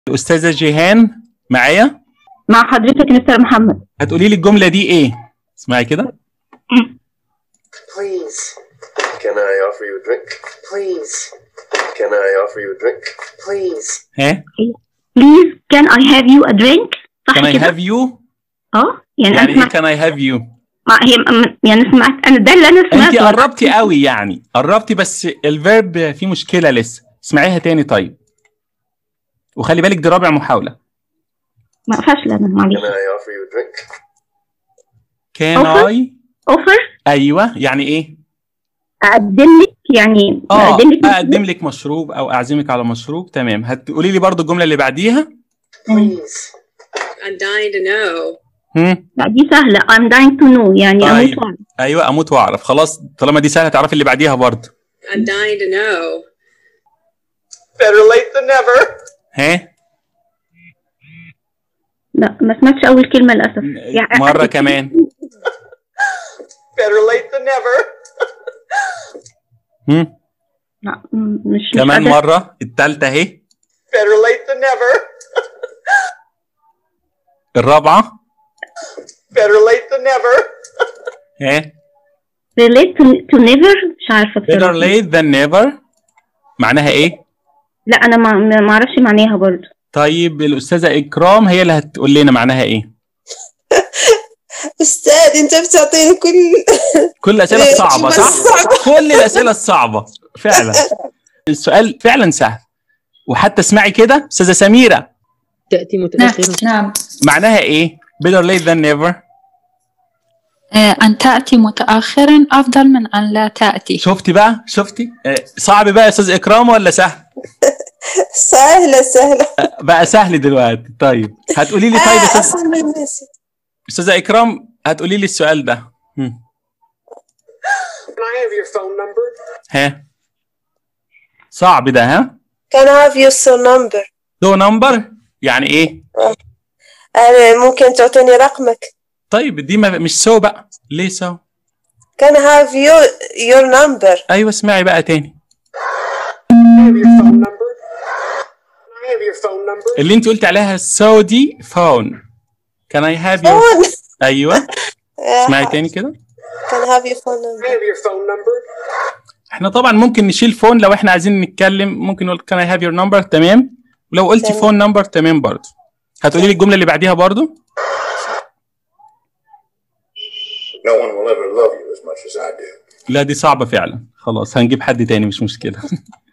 الاستاذه جيهان معايا مع حضرتك يا مستر محمد هتقولي لي الجمله دي ايه اسمعي كده Please, can I offer you a drink? Please, can I offer you a drink? Please. ها بليز كان اي هاف يو ا درينك صح can I كده have you اه يعني يعني انا ايه سمعت can I have you ما هي م- يعني سمعت انا ده اللي انا انت سمعته قربتي قوي يعني قربتي بس الفيرب فيه مشكله لسه اسمعيها تاني طيب وخلي بالك دي رابع محاوله ما فاشله انا Can معلش I offer you a drink? can Offer؟ I اوفر ايوه يعني ايه اقدم لك يعني اه اقدم لك اقدم لك مشروب او اعزمك على مشروب تمام هتقولي لي برضو الجمله اللي بعديها Please. I'm dying to know. هم؟ لا دي سهله I'm dying to know يعني طيب. اموت وأعرف. ايوه اموت واعرف خلاص طالما دي سهله تعرفي اللي بعديها برضو I'm dying to know. Better late than never. ها لا ما سمعتش اول كلمه للاسف يعني مره كمان Better late than never. هم؟ لا م- مش مش كمان قادرة. مره الثالثه اهي Better late than never. الرابعه Better late than never. ها relate to, to never مش عارفه better بصراحة. late than never معناها ايه لا انا ما ما ما اعرفش معناها برضو طيب الاستاذه اكرام هي اللي هتقول لنا معناها ايه استاذ انت بتعطيني كل كل الاسئله إيه، الصعبه بس صح صعبة. كل الاسئله الصعبه فعلا السؤال فعلا سهل وحتى اسمعي كده استاذه سميره تأتي نعم متأخرا نعم معناها ايه better late than never آه، أن تأتي متأخرا أفضل من أن لا تأتي شفتي بقى شفتي آه، صعب بقى يا استاذ اكرام ولا سهل سهلة سهلة آه، بقى سهل دلوقتي طيب هتقولي لي طيب يا آه استاذ أصلا نسيت استاذه اكرام هتقولي لي السؤال ده هم. Can I have your phone number? ها صعب ده ها Can I have your cell number دو نمبر يعني ايه آه ممكن تعطيني رقمك طيب دي ما مش سو بقى ليه سو Can I have your your number ايوه اسمعي بقى تاني Can I have your phone number? Can I have your phone number? اللي انت قلت عليها سو دي فون كان اي هاف يور phone ايوه آه، اسمعي تاني كده Can I have your phone Can I number have your phone number? احنا طبعا ممكن نشيل فون لو احنا عايزين نتكلم ممكن نقول كان اي هاف يور نمبر تمام ولو قلتي تمام. فون نمبر تمام برضه هتقولي لي الجمله اللي بعديها برضه No one will ever love you as much as I do. لا دي صعبه فعلا خلاص هنجيب حد تاني مش مشكله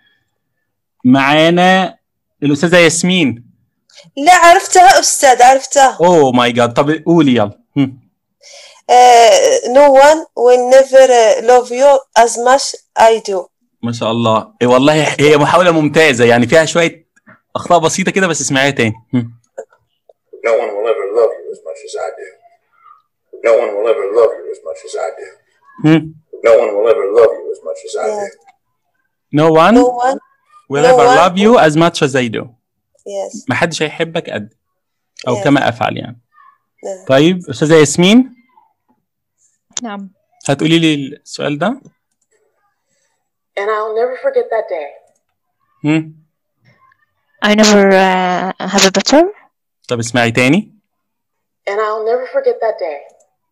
معانا الاستاذه ياسمين لا عرفتها أستاذ عرفتها اوه ماي جاد طب قولي يلا هم. آه, No one will never uh, love you as much I do ما شاء الله إيه والله هي محاوله ممتازه يعني فيها شويه اخطاء بسيطه كده بس اسمعيها تاني هم. No one will ever love you as much as I do. No one will ever love you as much as I do. هم. No one will ever love you as much as I Yeah. do. no one No one will no ever one love you as much as I do Yes ما حدش هيحبك قد او Yeah. كما افعل يعني نعم. طيب استاذه ياسمين نعم هتقولي لي السؤال ده And I'll never forget that day. هم. I never uh, have a better. طب اسمعي تاني And I'll never forget that day.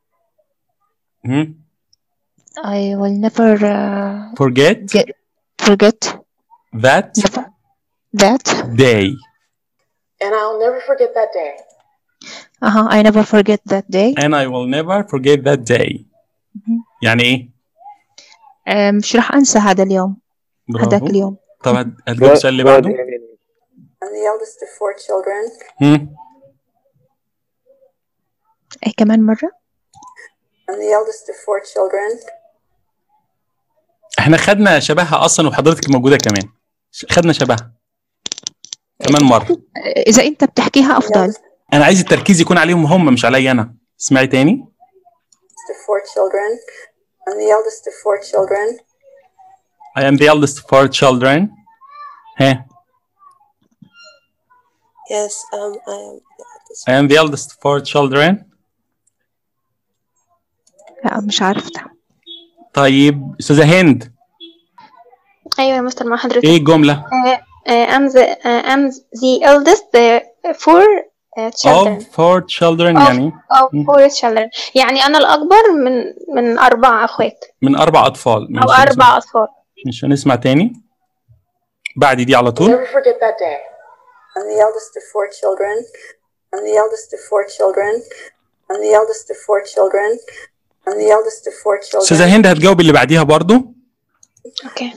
هم. I will never uh, forget get, forget that never, that. day And I'll never forget that day. Uh-huh, I never forget that day. and I will never forget that day يعني ايه Uh, مش راح أنسى هذا اليوم هذاك برافو اليوم طب هت- هتجيب السؤال اللي بعده I'm the eldest of four children. هم. أي كمان مرة I'm the eldest of four children. احنا خدنا شبهها اصلا وحضرتك موجوده كمان ش- خدنا شبهها كمان مره آه، إذا أنت بتحكيها أفضل انا عايز التركيز يكون عليهم هم مش عليا انا اسمعي تاني Eldest of four children. I'm the eldest of four children. I am the eldest of four children ها Yes um, I am I am the eldest of four children لا مش عارفتها طيب استاذه هند ايوه يا مستر مع حضرتك ايه الجمله uh, I'm the uh, I'm the eldest uh, four uh, children of four children Of- يعني of four children يعني أنا الأكبر من من أربع أخوات من اربع اطفال أو ماشي أربع أطفال مش هنسمع تاني بعد دي على طول Never forget that day. I'm the eldest of four children. I'm the eldest of four children. I'm the eldest of four children. I'm the eldest of four children. استاذه هند هتجاوب اللي بعديها برضو أوكي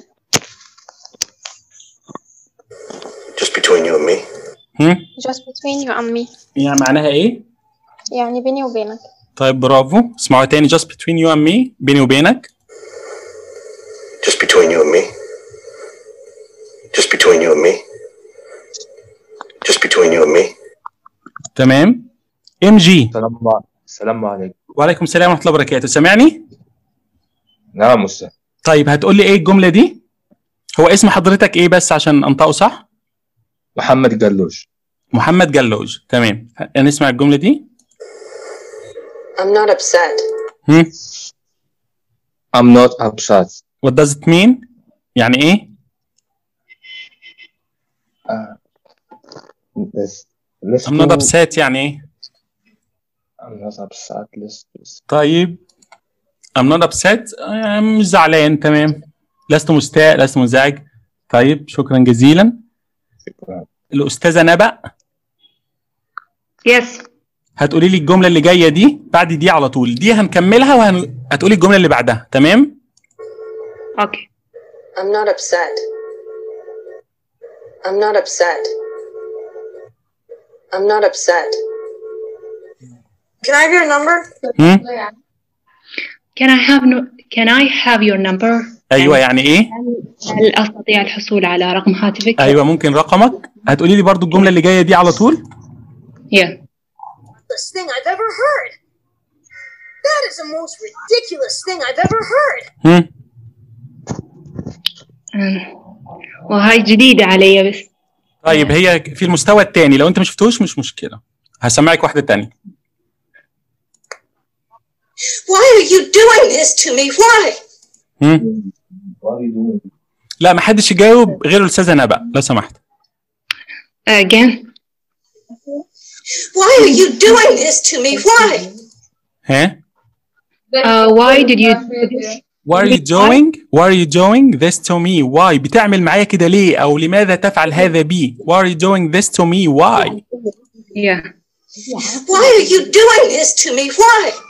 Just between you and me. هم؟ just between you and me يعني معناها ايه يعني بيني وبينك طيب برافو اسمعوا تاني just between you and me بيني وبينك Just between you and me. Just between you and me. Just between you and me. تمام ام جي السلام السلام عليكم وعليكم السلام ورحمه الله وبركاته سامعني نعم أستاذ طيب هتقول لي ايه الجمله دي هو اسم حضرتك ايه بس عشان انطقه صح محمد جلوش محمد جلوج تمام هنسمع الجمله دي I'm not upset. هم I'm not upset what does it mean يعني ايه Let's, let's I'm not go- upset يعني ايه I'm not upset let's, let's طيب I'm not upset آه، مش زعلان تمام لست مستاء لست منزعج طيب شكرا جزيلا شكرا الأستاذة نبأ يس هتقولي لي الجملة اللي جاية دي بعد دي على طول دي هنكملها وهتقولي الجملة اللي بعدها تمام اوكي I'm not upset. I'm not upset. I'm not upset. Can I have your number? هم؟ Can I have no Can I have your number? أيوة يعني إيه هل أستطيع الحصول على رقم هاتفك؟ أيوة ممكن رقمك هتقولي لي برضو الجملة اللي جاية دي على طول Yeah. ridiculous thing I've ever heard. That is the most ridiculous thing I've ever heard. هم؟ آه، وهاي جديدة علي بس طيب هي في المستوى الثاني لو أنت ما شفتوش مش مشكلة هسمعك واحدة تانية Why are you doing this to me? Why? هم؟ لا ما حدش يجاوب غير الأستاذة نبأ لو سمحت Again. Why are you doing this to me? Why? ها Uh, why did you do this? What are you doing? What are you doing this to me? Why? بتعمل معايا كده ليه؟ أو لماذا تفعل هذا بي؟ Why are you doing this to me? Why? Yeah. Why are you doing this to me? Why?